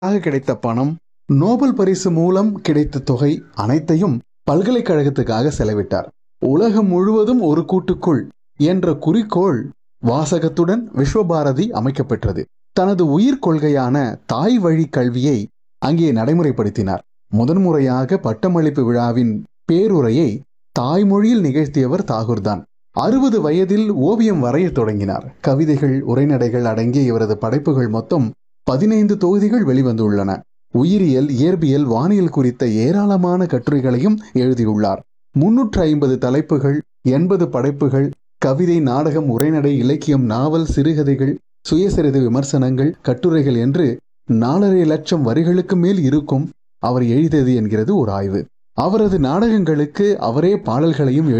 ஆக கிடைத்த பணம் நோபல் பரிசு மூலம் கிடைத்த தொகை அனைத்தையும் பல்கலைக்கழகத்துக்காக செலவிட்டார் உலகம் முழுவதும் ஒரு கூட்டுக்குள் என்ற குறிக்கோள் வாசகத்துடன் விஸ்வபாரதி அமைக்கப்பெற்றது தனது உயிர் கொள்கையான தாய் வழி கல்வியை அங்கே நடைமுறைப்படுத்தினார் முதன்முறையாக பட்டமளிப்பு விழாவின் பேருரையை தாய்மொழியில் நிகழ்த்தியவர் தாகூர்தான் அறுபது வயதில் ஓவியம் வரையத் தொடங்கினார் கவிதைகள் உரைநடைகள் அடங்கிய இவரது படைப்புகள் மொத்தம் பதினைந்து தொகுதிகள் வெளிவந்துள்ளன உயிரியல் இயற்பியல் வானியல் குறித்த ஏராளமான கட்டுரைகளையும் எழுதியுள்ளார் முன்னூற்று ஐம்பது தலைப்புகள் எண்பது படைப்புகள் கவிதை நாடகம் உரைநடை இலக்கியம் நாவல் சிறுகதைகள் சுயசரித விமர்சனங்கள் கட்டுரைகள் என்று நாலரை லட்சம் வரிகளுக்கு மேல் இருக்கும் அவர் எழுதியது என்கிறது ஒரு ஆய்வு அவரது நாடகங்களுக்கு அவரே பாடல்களையும்